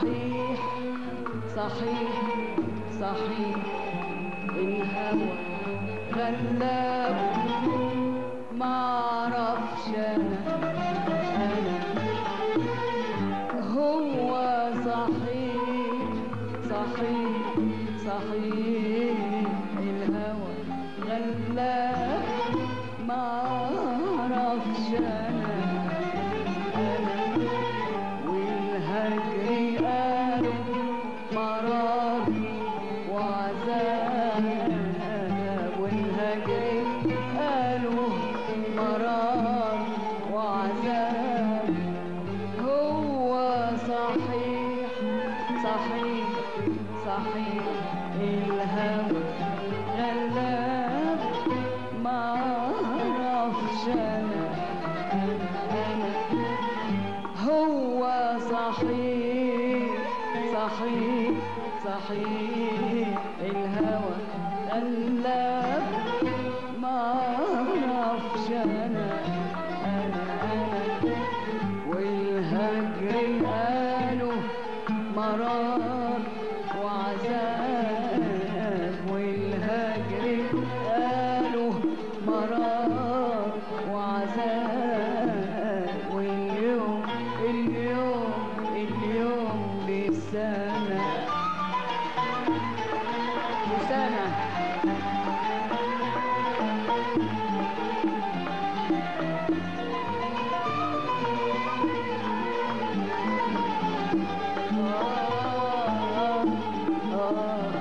صحيح صحيح صحيح الهوى غلاب معرفش انا انا هو صحيح صحيح صحيح الهوى غلاب معرفش انا انا والهجر قالوا مرار وعذاب والهجر قالوا مرار وعذاب هو صحيح صحيح صحيح الهوى غلاب ما اعرفش انا انا هو صحيح صحيح صحيح الهوى غلاب ما اعرفش انا انا انا والهجر قالوا مرار وعذاب والهجر قالوا مرار وعذاب واليوم اليوم اليوم بسنة بسنة آه آه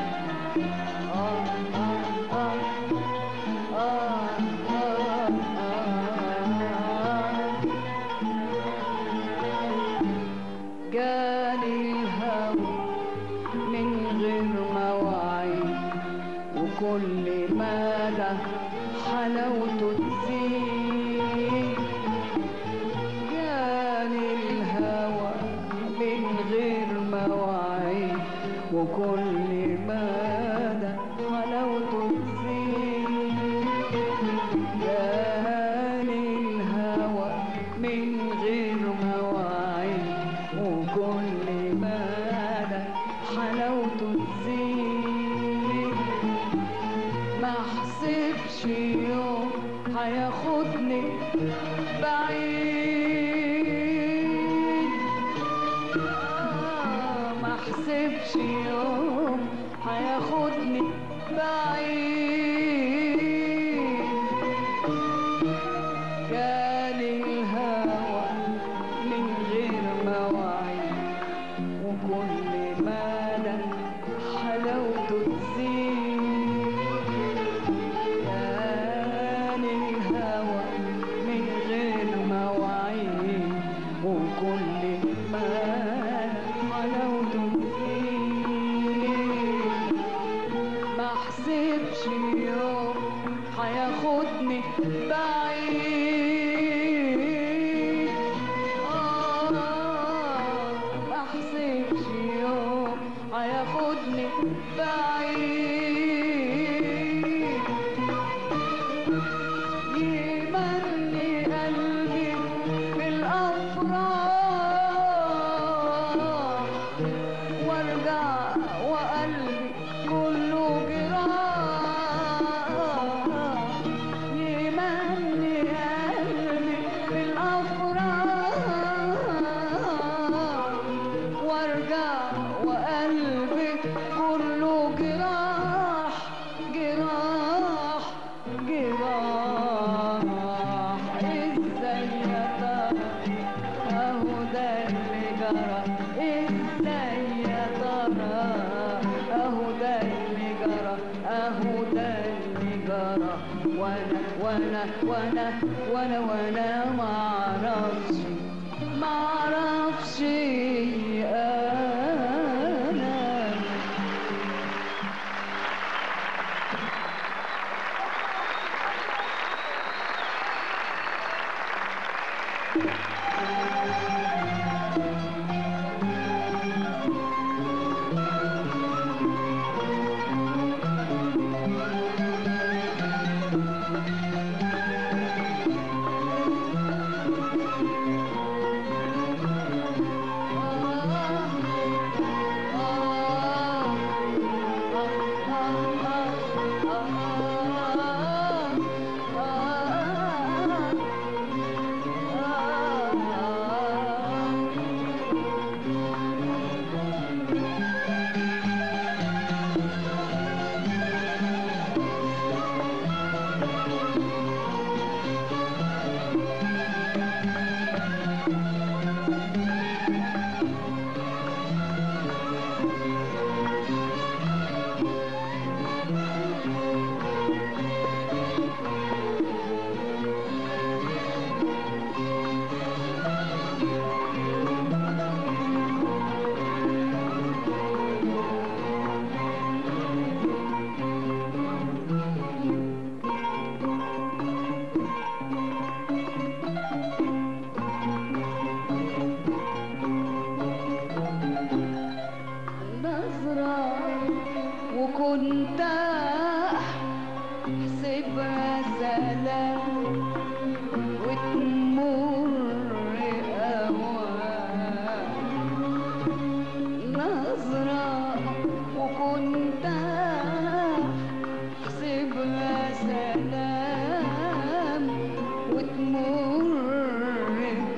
جاني الهوى من غير مواعيد وكل مدى حلاوته تزيد جاني الهوى من غير مواعيد وكل مدى حلاوته تزيد جاني الهوى من غير مواعيد وكل مدى حلاوته تزيد ما حسبش يوم هياخدني بعيد آه، ما حسبش يوم هياخدني بعيد كان الهوى من غير مواعيد وكل مدى حلاوته تزيد كان الهوى من غير مواعيد وكل مدى حلاوته تزيد ما حسبش يوم هياخدني بعيد آه ما حسبش يوم هياخدني بعيد يمني قلبي بالأفراح وارجع وقلبي كله جراح يمني قلبي بالأفراح وارجع وقلبي كله جراح جراح جراح ازاي يا ترى اهو ده اللي جرى ازاي يا ترى اهو ده اللي جرى اهو ده اللي جرى وانا وانا وانا وانا وانا ما اعرفش ما اعرفش انا وتمر أوام نظرة وكنت أحسبها سلام وتمر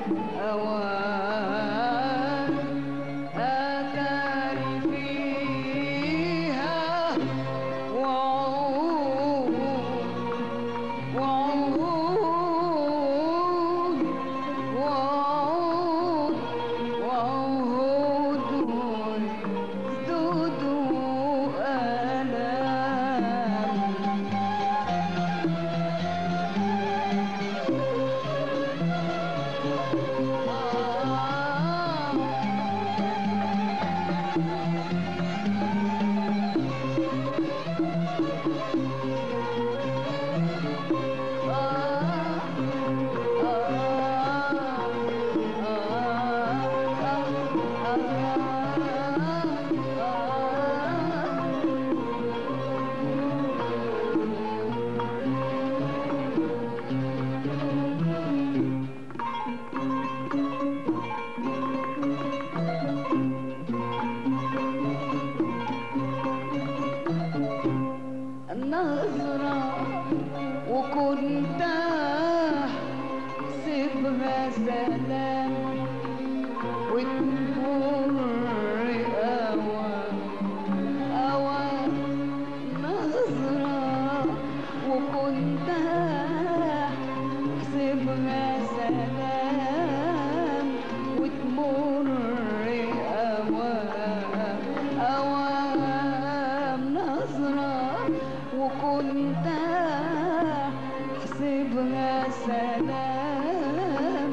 أوام أتاري فيها وعود وعود وعود وعود ازدود ألام النظرة وكنت سيبها سلام وتمر أوام أوام نظرة وكنت سيبها سلام وتمر أوام أوام نظرة وكنت احسبها سلام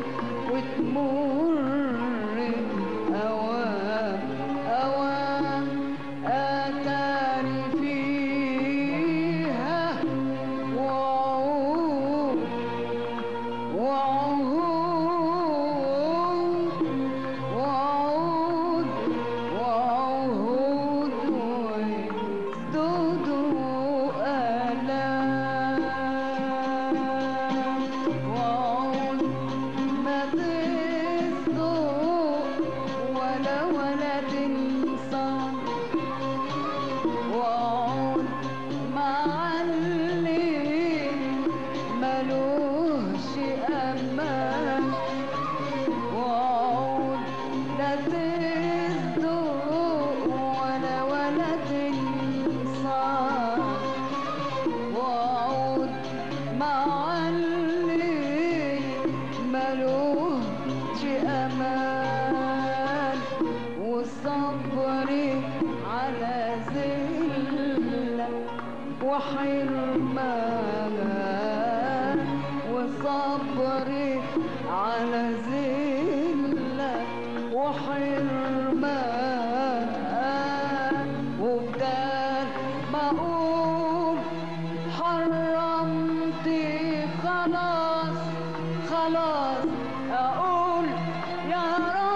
وتمر أوام أوام أتاري فيها وعود وعهود وعود وعهود وازدود آلام وعود ما تصدق ولا ولا تنسى وعود معلم ملوش أمان وعود لا تصدق ولا ولا تنسى وعود معلم ملوش أمان وصبري على ذلة وحرمان وصبري على ذلة وحرمان وبدال ما أقول حرمتي خلاص خلاص أقول يا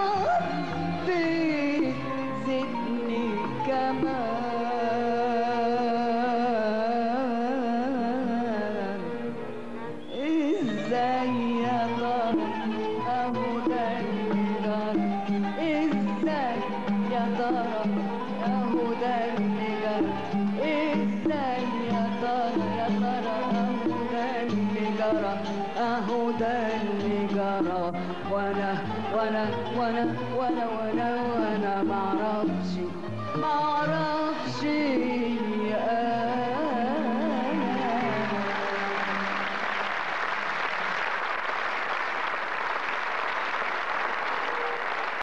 ربي زدني كمان ازاي يا ترى اهو ده اللي جرى ازاي يا ترى اهو ده اللي جرى ازاي يا ترى يا ترى اهو ده اللي جرى اهو ده اللي جرى وانا وانا وانا وانا وانا وانا معرفش معرفش يا